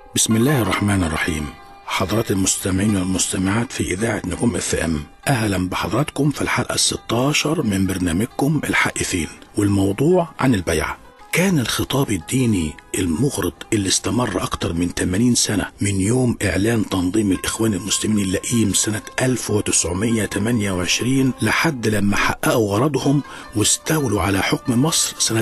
بسم الله الرحمن الرحيم حضرات المستمعين والمستمعات في إذاعة نجوم اف ام أهلا بحضراتكم في الحلقة الستاشر من برنامجكم الحق فين والموضوع عن البيع كان الخطاب الديني المغرض اللي استمر أكتر من 80 سنة من يوم إعلان تنظيم الإخوان المسلمين اللئيم سنة 1928 لحد لما حققوا غرضهم واستولوا على حكم مصر سنة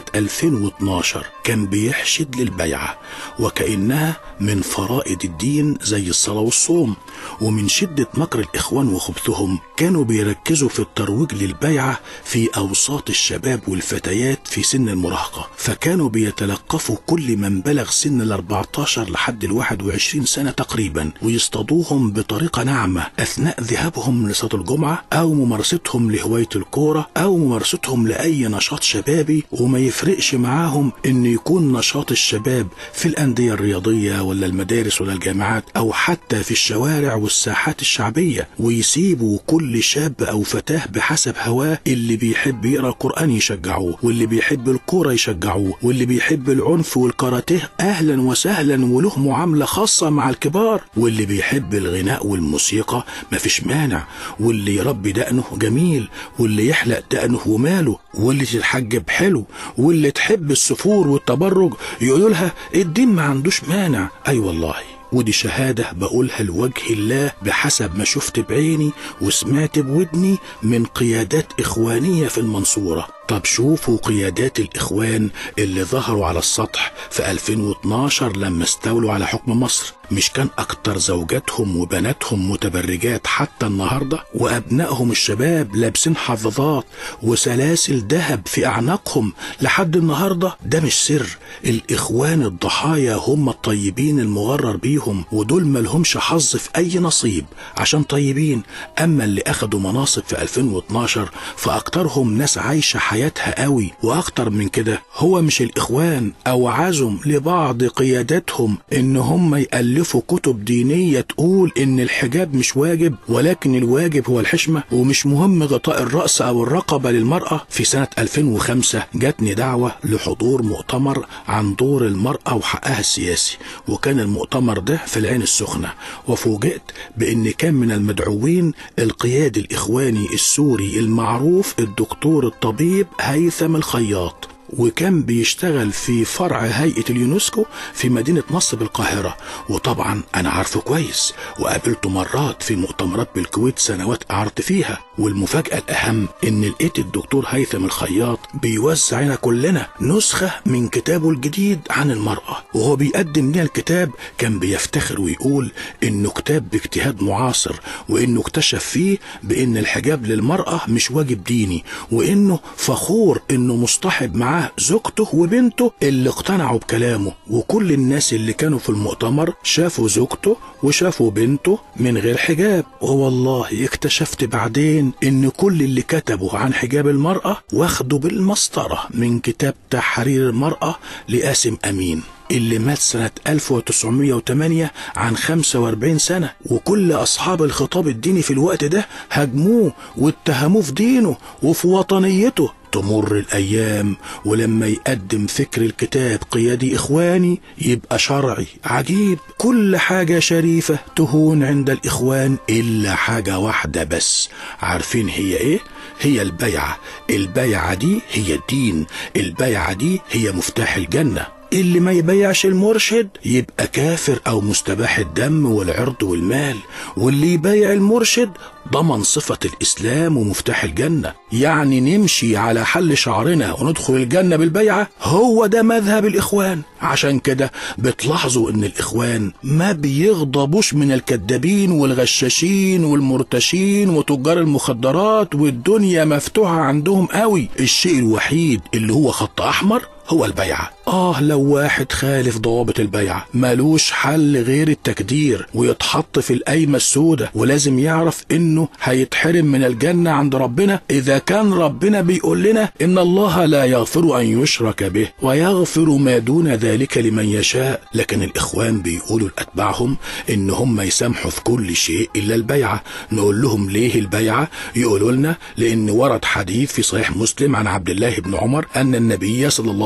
2012 كان بيحشد للبيعة وكأنها من فرائض الدين زي الصلاة والصوم ومن شدة مكر الإخوان وخبثهم كانوا بيركزوا في الترويج للبيعة في أوساط الشباب والفتيات في سن المراهقة فكانوا بيتلقفوا كل من بلغ سن ال 14 لحد ال 21 سنة تقريبا ويصطادوهم بطريقة ناعمة أثناء ذهابهم لصلاة الجمعة أو ممارستهم لهواية الكورة أو ممارستهم لأي نشاط شبابي وما يفرقش معاهم إن يكون نشاط الشباب في الأندية الرياضية ولا المدارس ولا الجامعات أو حتى في الشوارع والساحات الشعبية ويسيبوا كل شاب أو فتاة بحسب هواه اللي بيحب يقرأ القرآن يشجعوه واللي بيحب الكورة يشجعوه واللي بيحب العنف والكاراتيه أهلا وسهلا وله معاملة خاصة مع الكبار واللي بيحب الغناء والموسيقى مفيش مانع واللي يربي دقنه جميل واللي يحلق دقنه وماله واللي تتحجب حلو واللي تحب السفور والتبرج يقولوا لها الدين ما عندوش مانع اي أيوة والله ودي شهادة بقولها لوجه الله بحسب ما شفت بعيني وسمعت بودني من قيادات إخوانية في المنصورة طب شوفوا قيادات الإخوان اللي ظهروا على السطح في 2012 لما استولوا على حكم مصر مش كان أكتر زوجاتهم وبناتهم متبرجات حتى النهاردة وأبنائهم الشباب لابسين حظاظات وسلاسل ذهب في أعناقهم لحد النهاردة ده مش سر الإخوان الضحايا هم الطيبين المغرر بيهم ودول ملهمش حظ في أي نصيب عشان طيبين أما اللي أخدوا مناصب في 2012 فأكترهم ناس عايشة حياتها قوي وأكتر من كده هو مش الإخوان أو عزم لبعض قياداتهم إن هم يألفوا كتب دينية تقول إن الحجاب مش واجب ولكن الواجب هو الحشمة ومش مهم غطاء الرأس أو الرقبة للمرأة في سنة 2005 جاتني دعوة لحضور مؤتمر عن دور المرأة وحقها السياسي وكان المؤتمر ده في العين السخنة وفوجئت بأن كان من المدعوين القيادي الإخواني السوري المعروف الدكتور الطبيب هيثم الخياط وكان بيشتغل في فرع هيئة اليونسكو في مدينة نصر بالقاهرة وطبعا أنا عارفه كويس وقابلته مرات في مؤتمرات بالكويت سنوات قعدت فيها والمفاجأة الأهم إن لقيت الدكتور هيثم الخياط بيوزع لنا كلنا نسخة من كتابه الجديد عن المرأة وهو بيقدم لنا الكتاب كان بيفتخر ويقول إنه كتاب باجتهاد معاصر وإنه اكتشف فيه بإن الحجاب للمرأة مش واجب ديني وإنه فخور إنه مصطحب معاه زوجته وبنته اللي اقتنعوا بكلامه وكل الناس اللي كانوا في المؤتمر شافوا زوجته وشافوا بنته من غير حجاب والله اكتشفت بعدين ان كل اللي كتبوا عن حجاب المرأة واخدوا بالمسطرة من كتاب تحرير المرأة لقاسم أمين اللي مات سنة 1908 عن 45 سنة وكل أصحاب الخطاب الديني في الوقت ده هاجموه واتهموه في دينه وفي وطنيته تمر الأيام ولما يقدم فكر الكتاب قيادي إخواني يبقى شرعي عجيب كل حاجة شريفة تهون عند الإخوان إلا حاجة واحدة بس عارفين هي إيه؟ هي البيعة البيعة دي هي الدين البيعة دي هي مفتاح الجنة اللي ما يبيعش المرشد يبقى كافر او مستباح الدم والعرض والمال واللي يبيع المرشد ضمن صفة الإسلام ومفتاح الجنة يعني نمشي على حل شعرنا وندخل الجنة بالبيعة هو ده مذهب الإخوان عشان كده بتلاحظوا إن الإخوان ما بيغضبوش من الكذابين والغشاشين والمرتشين وتجار المخدرات والدنيا مفتوحة عندهم قوي الشيء الوحيد اللي هو خط أحمر هو البيعة آه لو واحد خالف ضوابط البيعة ملوش حل غير التكدير ويتحط في القايمة السوداء ولازم يعرف إنه هيتحرم من الجنة عند ربنا إذا كان ربنا بيقول لنا إن الله لا يغفر أن يشرك به ويغفر ما دون ذلك لمن يشاء لكن الإخوان بيقولوا لأتباعهم إن هم يسامحوا في كل شيء إلا البيعة نقول لهم ليه البيعة يقولوا لنا لأن ورد حديث في صحيح مسلم عن عبد الله بن عمر أن النبي صلى الله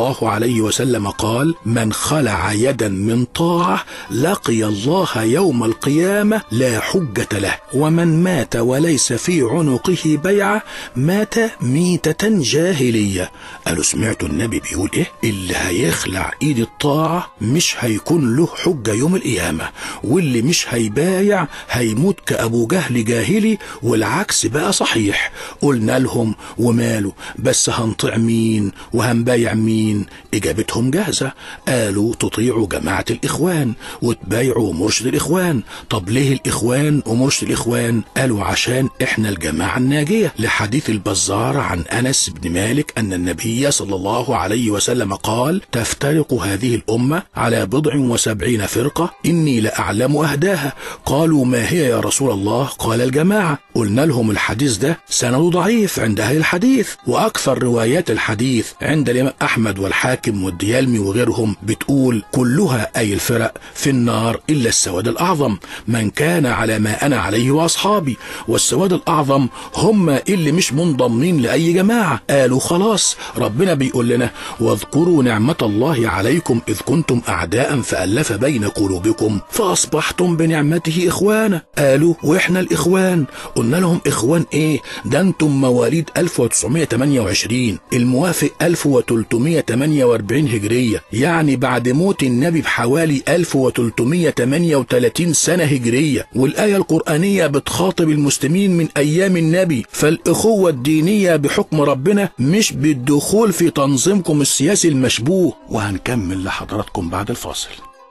الله عليه وسلم قال من خلع يدا من طاعة لقي الله يوم القيامة لا حجة له ومن مات وليس في عنقه بيعة مات ميتة جاهلية قالوا سمعتوا النبي بيقول ايه اللي هيخلع ايد الطاعة مش هيكون له حجة يوم القيامة واللي مش هيبايع هيموت كأبو جهل جاهلي والعكس بقى صحيح قلنا لهم وماله بس هنطيع مين وهنبايع مين اجابتهم جاهزة قالوا تطيعوا جماعة الاخوان وتبايعوا مرشد الاخوان طب ليه الاخوان ومرشد الاخوان قالوا عشان احنا الجماعة الناجية لحديث البزار عن انس بن مالك ان النبي صلى الله عليه وسلم قال تفترق هذه الامة على بضع وسبعين فرقة اني لاعلم اهداها قالوا ما هي يا رسول الله قال الجماعة قلنا لهم الحديث ده سند ضعيف عند اهل الحديث واكثر روايات الحديث عند الامام احمد والحاكم والديالمي وغيرهم بتقول كلها اي الفرق في النار الا السواد الاعظم من كان على ما انا عليه واصحابي والسواد الاعظم هم اللي مش منضمين لاي جماعه قالوا خلاص ربنا بيقول لنا واذكروا نعمه الله عليكم اذ كنتم اعداء فالف بين قلوبكم فاصبحتم بنعمته اخوانا قالوا واحنا الاخوان قلنا لهم اخوان ايه ده انتم مواليد 1928 الموافق 1348 هجريه يعني بعد موت النبي بحوالي 1338 سنه هجريه والايه القرانيه بتخاطب المسلمين من ايام النبي فالاخوه الدينيه بحكم ربنا مش بالدخول في تنظيمكم السياسي المشبوه وهنكمل لحضراتكم بعد الفاصل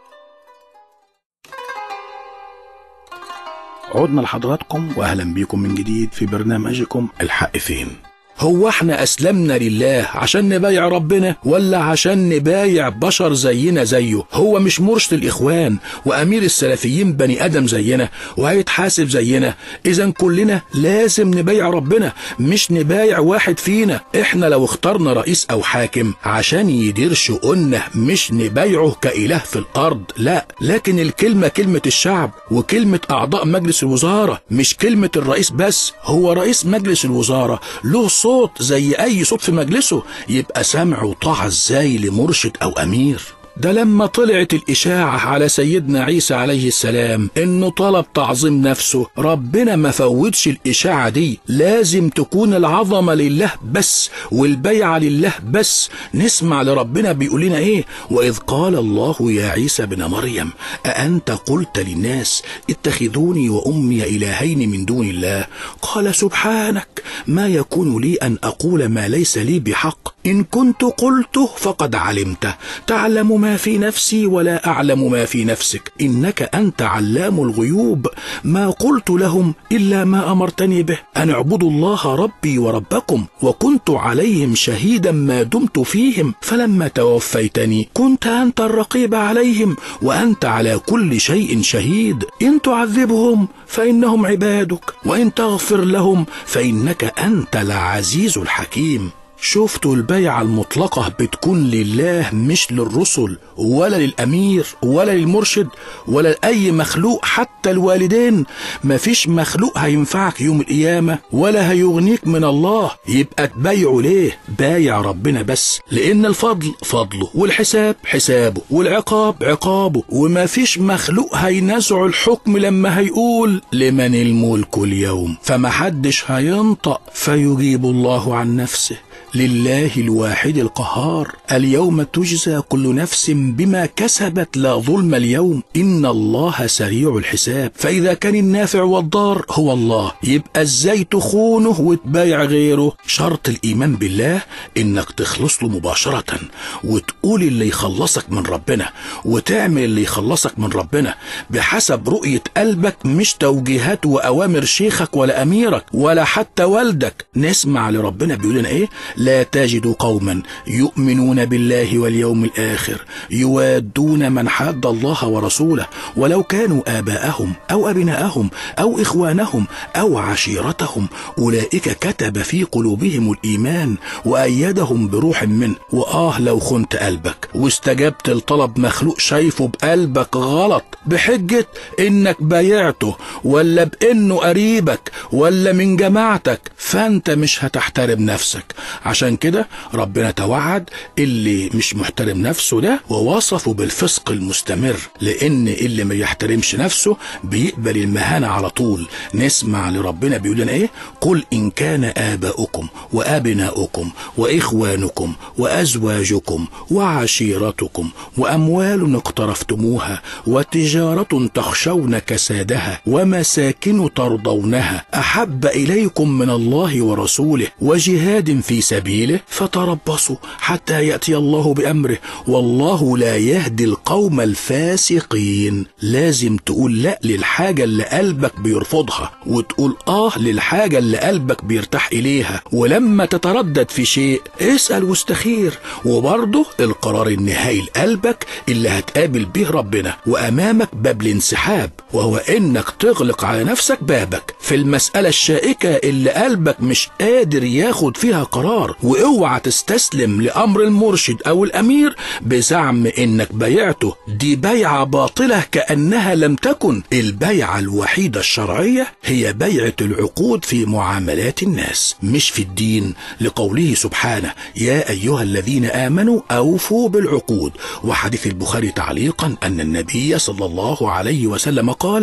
عدنا لحضراتكم واهلا بيكم من جديد في برنامجكم الحق فين هو احنا اسلمنا لله عشان نبايع ربنا ولا عشان نبايع بشر زينا زيه هو مش مرشد الاخوان وامير السلفيين بني ادم زينا وهيتحاسب زينا اذا كلنا لازم نبايع ربنا مش نبايع واحد فينا احنا لو اخترنا رئيس او حاكم عشان يدير شؤوننا مش نبايعه كاله في الارض لا لكن الكلمه كلمه الشعب وكلمه اعضاء مجلس الوزاره مش كلمه الرئيس بس هو رئيس مجلس الوزاره له صوت زي اي صوت في مجلسه يبقى سمع وطاعة ازاي لمرشد او امير ده لما طلعت الإشاعة على سيدنا عيسى عليه السلام إنه طلب تعظيم نفسه ربنا ما فوتش الإشاعة دي لازم تكون العظمة لله بس والبيعة لله بس نسمع لربنا بيقول لنا إيه وإذ قال الله يا عيسى بن مريم أأنت قلت للناس اتخذوني وأمي إلهين من دون الله قال سبحانك ما يكون لي أن أقول ما ليس لي بحق إن كنت قلته فقد علمته تعلم ما في نفسي ولا أعلم ما في نفسك إنك أنت علام الغيوب ما قلت لهم إلا ما أمرتني به أن اعبدوا الله ربي وربكم وكنت عليهم شهيدا ما دمت فيهم فلما توفيتني كنت أنت الرقيب عليهم وأنت على كل شيء شهيد إن تعذبهم فإنهم عبادك وإن تغفر لهم فإنك أنت العزيز الحكيم شفتوا البيعة المطلقة بتكون لله مش للرسل ولا للأمير ولا للمرشد ولا لأي مخلوق حتى الوالدين مفيش مخلوق هينفعك يوم القيامة ولا هيغنيك من الله يبقى تبايعه ليه بايع ربنا بس لأن الفضل فضله والحساب حسابه والعقاب عقابه ومفيش مخلوق هينزع الحكم لما هيقول لمن الملك اليوم فمحدش هينطق فيجيب الله عن نفسه لله الواحد القهار اليوم تجزى كل نفس بما كسبت لا ظلم اليوم إن الله سريع الحساب فإذا كان النافع والضار هو الله يبقى ازاي تخونه وتبايع غيره شرط الإيمان بالله إنك تخلص له مباشرة وتقول اللي يخلصك من ربنا وتعمل اللي يخلصك من ربنا بحسب رؤية قلبك مش توجيهات وأوامر شيخك ولا أميرك ولا حتى والدك نسمع لربنا بيقول لنا إيه لا تجد قوما يؤمنون بالله واليوم الآخر يوادون من حاد الله ورسوله ولو كانوا آباءهم أو أبناءهم أو إخوانهم أو عشيرتهم أولئك كتب في قلوبهم الإيمان وأيدهم بروح منه وآه لو خنت قلبك واستجبت لطلب مخلوق شايفه بقلبك غلط بحجة إنك بايعته ولا بإنه قريبك ولا من جماعتك فأنت مش هتحترم نفسك عشان كده ربنا توعد اللي مش محترم نفسه ده ووصفه بالفسق المستمر لان اللي ما يحترمش نفسه بيقبل المهانة على طول نسمع لربنا بيقول لنا ايه قل ان كان اباؤكم وابناؤكم واخوانكم وازواجكم وعشيرتكم واموال اقترفتموها وتجارة تخشون كسادها ومساكن ترضونها احب اليكم من الله ورسوله وجهاد في سبيله فتربصوا حتى ياتي الله بامره والله لا يهدي القوم الفاسقين لازم تقول لا للحاجه اللي قلبك بيرفضها وتقول اه للحاجه اللي قلبك بيرتاح اليها ولما تتردد في شيء اسال واستخير وبرضه القرار النهائي لقلبك اللي هتقابل به ربنا وامامك باب الانسحاب وهو انك تغلق على نفسك بابك في المساله الشائكه اللي قلبك مش قادر ياخد فيها قرار واوعى تستسلم لامر المرشد او الامير بزعم انك بيعته دي بيعه باطله كانها لم تكن البيعه الوحيده الشرعيه هي بيعه العقود في معاملات الناس مش في الدين لقوله سبحانه يا ايها الذين امنوا اوفوا بالعقود وحديث البخاري تعليقا ان النبي صلى الله عليه وسلم قال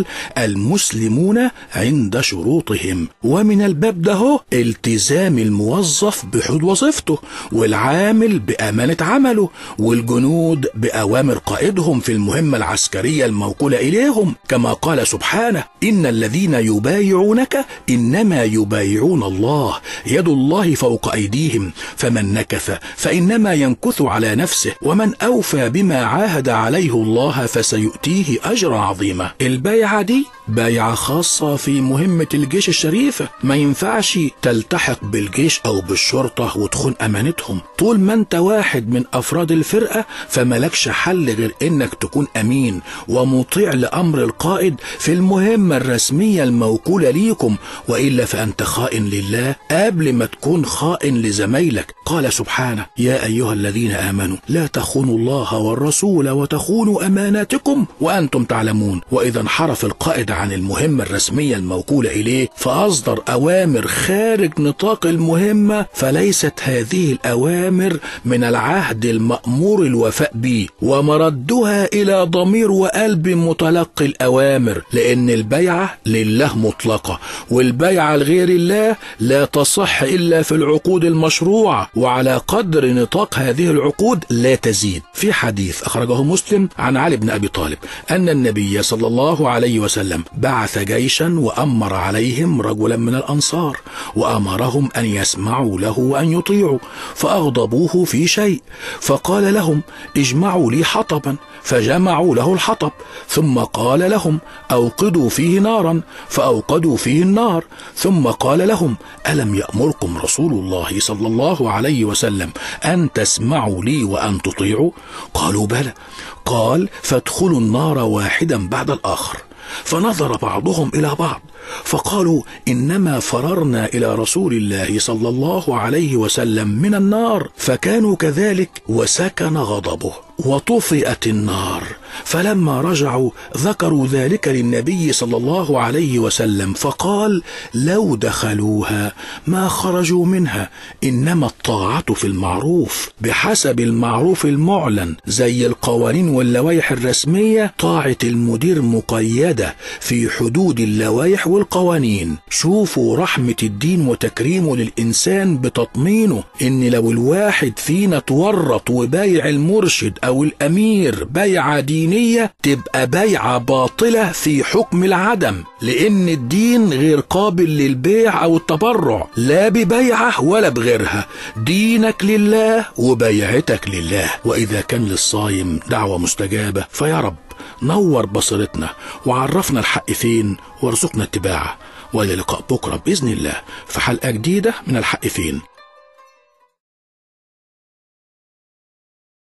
المسلمون عند شروطهم ومن الباب ده هو التزام الموظف بحدود وظيفته والعامل بأمانة عمله والجنود بأوامر قائدهم في المهمة العسكرية الموكولة إليهم كما قال سبحانه إن الذين يبايعونك إنما يبايعون الله يد الله فوق أيديهم فمن نكث فإنما ينكث على نفسه ومن أوفى بما عاهد عليه الله فسيؤتيه أجرا عظيما البيعة دي بايعة خاصة في مهمة الجيش الشريفة ما ينفعش تلتحق بالجيش أو بالشرطة وتخون أمانتهم طول ما أنت واحد من أفراد الفرقة فملكش حل غير إنك تكون أمين ومطيع لأمر القائد في المهمة الرسمية الموكولة ليكم وإلا فأنت خائن لله قبل ما تكون خائن لزمايلك قال سبحانه يا أيها الذين آمنوا لا تخونوا الله والرسول وتخونوا أماناتكم وأنتم تعلمون وإذا انحرف القائد عن المهمة الرسمية الموكولة إليه فأصدر أوامر خارج نطاق المهمة فليست هذه الأوامر من العهد المأمور الوفاء به ومردها إلى ضمير وقلب متلقي الأوامر لأن البيعة لله مطلقة والبيعة لغير الله لا تصح إلا في العقود المشروعة وعلى قدر نطاق هذه العقود لا تزيد في حديث أخرجه مسلم عن علي بن أبي طالب أن النبي صلى الله عليه وسلم بعث جيشا وأمر عليهم رجلا من الأنصار وأمرهم أن يسمعوا له وأن يطيعوا فأغضبوه في شيء فقال لهم اجمعوا لي حطبا فجمعوا له الحطب ثم قال لهم أوقدوا فيه نارا فأوقدوا فيه النار ثم قال لهم ألم يأمركم رسول الله صلى الله عليه وسلم أن تسمعوا لي وأن تطيعوا قالوا بلى قال فادخلوا النار واحدا بعد الآخر فنظر بعضهم إلى بعض فقالوا إنما فررنا إلى رسول الله صلى الله عليه وسلم من النار فكانوا كذلك وسكن غضبه وطفئت النار فلما رجعوا ذكروا ذلك للنبي صلى الله عليه وسلم فقال لو دخلوها ما خرجوا منها انما الطاعه في المعروف بحسب المعروف المعلن زي القوانين واللوائح الرسميه طاعه المدير مقيده في حدود اللوائح والقوانين شوفوا رحمه الدين وتكريمه للانسان بتطمينه ان لو الواحد فينا تورط وبايع المرشد او الامير بيعه دينيه تبقى بيعه باطله في حكم العدم لان الدين غير قابل للبيع او التبرع لا ببيعه ولا بغيرها دينك لله وبيعتك لله واذا كان للصايم دعوه مستجابه فيا رب نور بصيرتنا وعرفنا الحق فين وارزقنا اتباعه والى لقاء بكره باذن الله في حلقه جديده من الحق فين